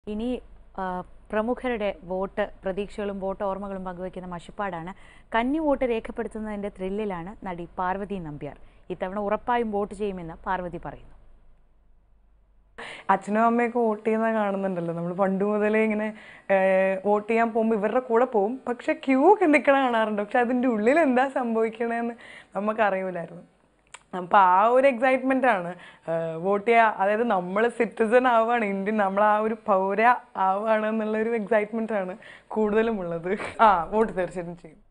ഇനി ആ, പ്രമുഖരുടെ വോട്ട് പ്രതീക്ഷകളും വോട്ട് ഓർമ്മകളും പങ്കുവയ്ക്കുന്ന മഷിപ്പാടാണ് കന്നി വോട്ട് രേഖപ്പെടുത്തുന്നതിന്റെ ത്രില്ലിലാണ് നടി പാർവതി നമ്പ്യാർ ഇത്തവണ ഉറപ്പായും വോട്ട് ചെയ്യുമെന്ന് പാർവതി പറയുന്നു അച്ഛനും അമ്മയൊക്കെ വോട്ട് ചെയ്യുന്ന കാണുന്നുണ്ടല്ലോ നമ്മൾ പണ്ട് മുതലേ ഇങ്ങനെ വോട്ട് ചെയ്യാൻ പോകുമ്പോൾ ഇവരുടെ കൂടെ പോകും പക്ഷെ ക്യൂ ഒക്കെ നിൽക്കണ കാണാറുണ്ട് പക്ഷെ അതിൻ്റെ ഉള്ളിൽ എന്താ സംഭവിക്കണേന്ന് നമുക്ക് അറിയൂലായിരുന്നു അപ്പോൾ ആ ഒരു എക്സൈറ്റ്മെൻ്റ് ആണ് വോട്ട് ചെയ്യുക അതായത് നമ്മൾ സിറ്റിസൺ ആവുകയാണ് ഇന്ത്യൻ നമ്മൾ ആ ഒരു പൗര ആവുകയാണ് എന്നുള്ള ഒരു എക്സൈറ്റ്മെൻ്റ് ആണ് കൂടുതലും ഉള്ളത് ആ വോട്ട് തീർച്ചയായിട്ടും ചെയ്യും